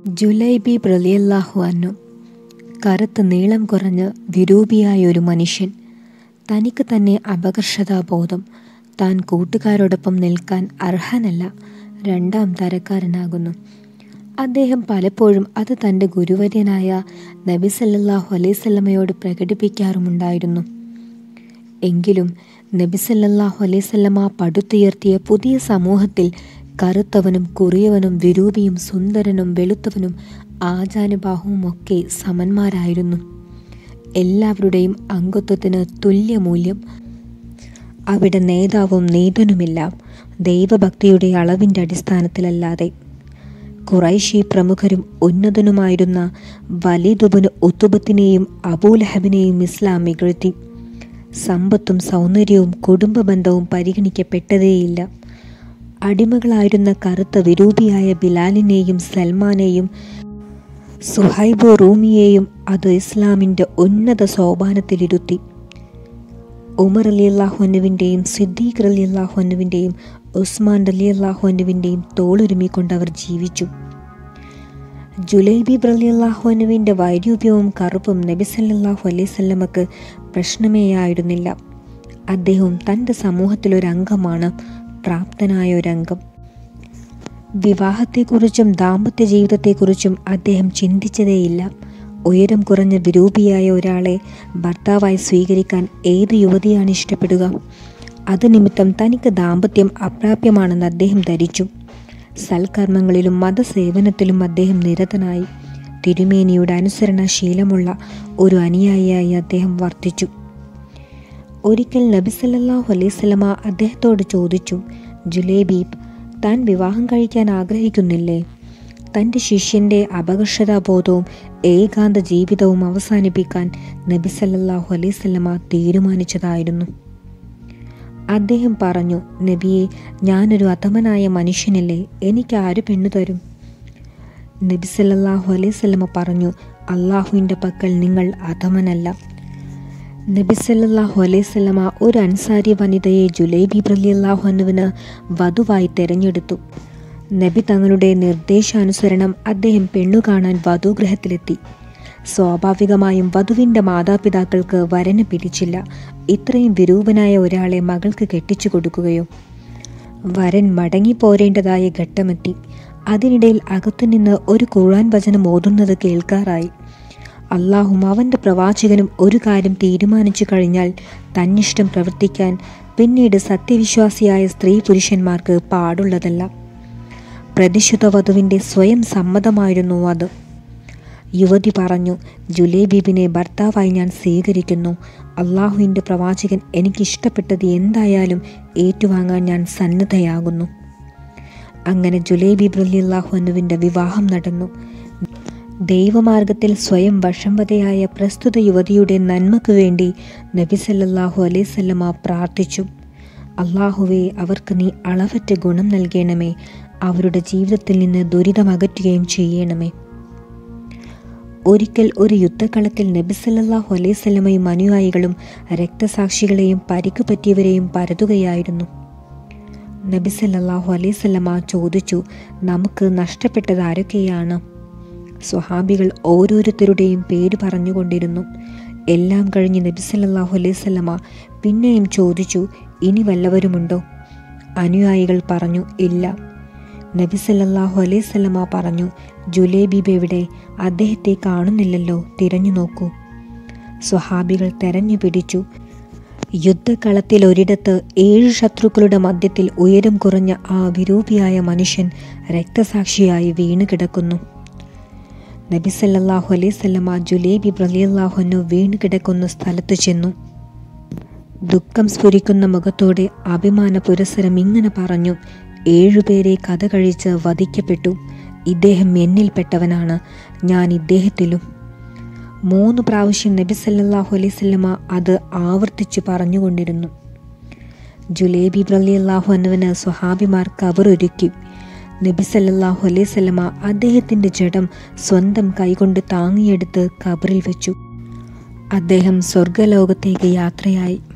ജുലൈബി റളിയല്ലാഹു അൻഹു കറുത്ത് നീളം കുറഞ്ഞ് വിരൂപിയായ ഒരു മനുഷ്യൻ തനിക്ക് തന്നെ അപകർഷതാബോധം താൻ കൂട്ടുകാരോടൊപ്പം നിൽക്കാൻ അർഹനല്ല രണ്ടാം തരക്കാരനാകുന്നു അദ്ദേഹം പലപ്പോഴും അത് തൻ്റെ ഗുരുവര്യനായ നബി സല്ലല്ലാഹു അലൈഹി സ്വലമയോട് പ്രകടിപ്പിക്കാറുമുണ്ടായിരുന്നു എങ്കിലും നബി സല്ലല്ലാഹു അലൈഹി സ്വലമ പടുത്തുയർത്തിയ പുതിയ സമൂഹത്തിൽ കറുത്തവനും കുറിയവനും വിരൂപിയും സുന്ദരനും വെളുത്തവനും ആചാനുബാഹുവും ഒക്കെ സമന്മാരായിരുന്നു എല്ലാവരുടെയും അംഗത്വത്തിന് തുല്യമൂല്യം അവിടെ നേതാവും നീതനുമില്ല ദൈവഭക്തിയുടെ അളവിൻ്റെ അടിസ്ഥാനത്തിലല്ലാതെ ഖുറൈശി പ്രമുഖരും ഉന്നതനുമായിരുന്ന വലീദുബിന് ഉത്തുബത്തിനെയും അബൂലഹബിനെയും ഇസ്ലാം ഇകഴ്ത്തി സമ്പത്തും സൗന്ദര്യവും കുടുംബ ബന്ധവും പരിഗണിക്കപ്പെട്ടതേയില്ല അടിമകളായിരുന്ന കറുത്ത വിരൂപിയായ ബിലാലിനെയും സൽമാനെയും സുഹൈബു റൂമിയെയും അത് ഇസ്ലാമിൻ്റെ ഉന്നത സോപാനത്തിലിരുത്തി ഉമർ അലി അള്ളാഹുനുവിൻ്റെയും സിദ്ദീഖ് അലി അള്ളാഹുനുവിൻ്റെയും ഉസ്മാൻ അലി അള്ളാഹുനുവിൻ്റെയും തോളൊരുമിക്കൊണ്ട് അവർ ജീവിച്ചു ജുലൈബി അലി അള്ളാഹുനുവിൻ്റെ വൈരൂപ്യവും കറുപ്പും നബി സല്ലല്ലാഹു അലൈഹി സ്വല്ലമക്ക് പ്രശ്നമേയായിരുന്നില്ല അദ്ദേഹവും തൻ്റെ സമൂഹത്തിലൊരംഗമാണ് പ്രാപ്തനായ ഒരംഗം വിവാഹത്തെക്കുറിച്ചും ദാമ്പത്യ ജീവിതത്തെക്കുറിച്ചും അദ്ദേഹം ചിന്തിച്ചതേയില്ല ഉയരം കുറഞ്ഞ വിരൂപിയായ ഒരാളെ ഭർത്താവായി സ്വീകരിക്കാൻ ഏത് യുവതിയാണ് ഇഷ്ടപ്പെടുക അത് നിമിത്തം തനിക്ക് ദാമ്പത്യം അപ്രാപ്യമാണെന്ന് അദ്ദേഹം ധരിച്ചു സൽക്കർമ്മങ്ങളിലും മതസേവനത്തിലും അദ്ദേഹം നിരതനായി തിരുമേനിയുടെ അനുസരണശീലമുള്ള ഒരു അനുയായിയായി അദ്ദേഹം വർത്തിച്ചു ഒരിക്കൽ നബി സല്ലല്ലാഹു അലൈഹി സ്വലമ അദ്ദേഹത്തോട് ചോദിച്ചു ജുലേബീബ് താൻ വിവാഹം കഴിക്കാൻ ആഗ്രഹിക്കുന്നില്ലേ തൻ്റെ ശിഷ്യൻ്റെ അപകർഷതാബോധവും ഏകാന്ത ജീവിതവും അവസാനിപ്പിക്കാൻ നബി സല്ലല്ലാഹു അലൈഹി സ്വലമ തീരുമാനിച്ചതായിരുന്നു അദ്ദേഹം പറഞ്ഞു നബിയെ ഞാനൊരു അധമനായ മനുഷ്യനല്ലേ എനിക്ക് ആര് പെണ്ണു തരും നബി സല്ലല്ലാഹു അലൈഹി സ്വലമ പറഞ്ഞു അള്ളാഹുവിൻ്റെ പക്കൽ നിങ്ങൾ അധമനല്ല നബി സല്ലല്ലാഹു അലൈഹി സ്വലമ ഒരു അൻസാരി വനിതയെ ജുലൈബി റളിയല്ലാഹു അൻഹുവിന് വധുവായി തെരഞ്ഞെടുത്തു നബി തങ്ങളുടെ നിർദ്ദേശാനുസരണം അദ്ദേഹം പെണ്ണു കാണാൻ വധുഗൃഹത്തിലെത്തി സ്വാഭാവികമായും വധുവിൻ്റെ മാതാപിതാക്കൾക്ക് വരന് പിടിച്ചില്ല ഇത്രയും വിരൂപനായ ഒരാളെ മകൾക്ക് കെട്ടിച്ചു കൊടുക്കുകയോ വരൻ മടങ്ങിപ്പോരേണ്ടതായ ഘട്ടമെത്തി അതിനിടയിൽ അകത്തുനിന്ന് ഒരു ഖുർആൻ വചനം ഓതുന്നത് കേൾക്കാറായി അള്ളാഹും അവൻ്റെ പ്രവാചകനും ഒരു കാര്യം തീരുമാനിച്ചു കഴിഞ്ഞാൽ തന്നിഷ്ടം പ്രവർത്തിക്കാൻ പിന്നീട് സത്യവിശ്വാസിയായ സ്ത്രീ പുരുഷന്മാർക്ക് പാടുള്ളതല്ല പ്രതിശുദ്ധ വധുവിൻ്റെ സ്വയം സമ്മതമായിരുന്നു അത് യുവതി പറഞ്ഞു ജുലേബീബിനെ ഭർത്താവായി ഞാൻ സ്വീകരിക്കുന്നു അള്ളാഹുവിൻ്റെ പ്രവാചകൻ എനിക്കിഷ്ടപ്പെട്ടത് എന്തായാലും ഏറ്റുവാങ്ങാൻ ഞാൻ സന്നദ്ധയാകുന്നു അങ്ങനെ ജുലേബീബ് റലിയല്ലാഹു അനുവിൻ്റെ വിവാഹം നടന്നു ദൈവമാർഗത്തിൽ സ്വയം വശംവതയായ പ്രസ്തുത യുവതിയുടെ നന്മയ്ക്ക് വേണ്ടി നബി സല്ലല്ലാഹു അലൈഹി സ്വല്ലമ പ്രാർത്ഥിച്ചു അള്ളാഹുവെ അവർക്ക് നീ അളവറ്റ ഗുണം നൽകണമേ അവരുടെ ജീവിതത്തിൽ നിന്ന് ദുരിതമകറ്റുകയും ചെയ്യണമേ ഒരിക്കൽ ഒരു യുദ്ധക്കളത്തിൽ നബി സല്ലല്ലാഹു അലൈഹി സ്വലമയും അനുയായികളും രക്തസാക്ഷികളെയും പരിക്ക് പറ്റിയവരെയും പരതുകയായിരുന്നു നബി സല്ലല്ലാഹു അലൈഹി സ്വലമ ചോദിച്ചു നമുക്ക് നഷ്ടപ്പെട്ടത് ആരൊക്കെയാണ് സ്വഹാബികൾ ഓരോരുത്തരുടെയും പേര് പറഞ്ഞുകൊണ്ടിരുന്നു എല്ലാം കഴിഞ്ഞ് നബി സല്ലല്ലാഹു അലൈഹി സ്വലമ പിന്നെയും ചോദിച്ചു ഇനി വല്ലവരുമുണ്ടോ അനുയായികൾ പറഞ്ഞു ഇല്ല നബി സല്ലല്ലാഹു അലൈഹി സ്വലമ പറഞ്ഞു ജുലേബീബ് എവിടെ അദ്ദേഹത്തെ കാണുന്നില്ലല്ലോ തിരഞ്ഞു നോക്കൂ സ്വഹാബികൾ തെരഞ്ഞു പിടിച്ചു യുദ്ധക്കളത്തിൽ ഒരിടത്ത് ഏഴ് ശത്രുക്കളുടെ മധ്യത്തിൽ ഉയരം കുറഞ്ഞ ആ വിരൂപിയായ മനുഷ്യൻ രക്തസാക്ഷിയായി വീണ് കിടക്കുന്നു നബി സല്ലല്ലാഹു അലൈഹി സ്വലമ ജുലേബി റളിയല്ലാഹുനു വീണ് കിടക്കുന്ന സ്ഥലത്ത് ചെന്നു ദുഃഖം സ്ഫുരിക്കുന്ന മുഖത്തോടെ അഭിമാന പുരസരം ഇങ്ങനെ പറഞ്ഞു ഏഴുപേരെ കഥ കഴിച്ച് വധിക്കപ്പെട്ടു ഇദ്ദേഹം എന്നിൽപ്പെട്ടവനാണ് ഞാൻ ഇദ്ദേഹത്തിലും മൂന്ന് പ്രാവശ്യം നബി സല്ലല്ലാഹു അലൈഹി സ്വലമ അത് ആവർത്തിച്ചു പറഞ്ഞുകൊണ്ടിരുന്നു ജുലേബി റളിയല്ലാഹു അന്നുവിന് സ്വഹാബിമാർ കവറൊരുക്കി നബി സല്ലല്ലാഹു അലൈഹി സ്വലമ അദ്ദേഹത്തിൻ്റെ ജഡം സ്വന്തം കൈകൊണ്ട് താങ്ങിയെടുത്ത് കബറിൽ വെച്ചു അദ്ദേഹം സ്വർഗലോകത്തേക്ക് യാത്രയായി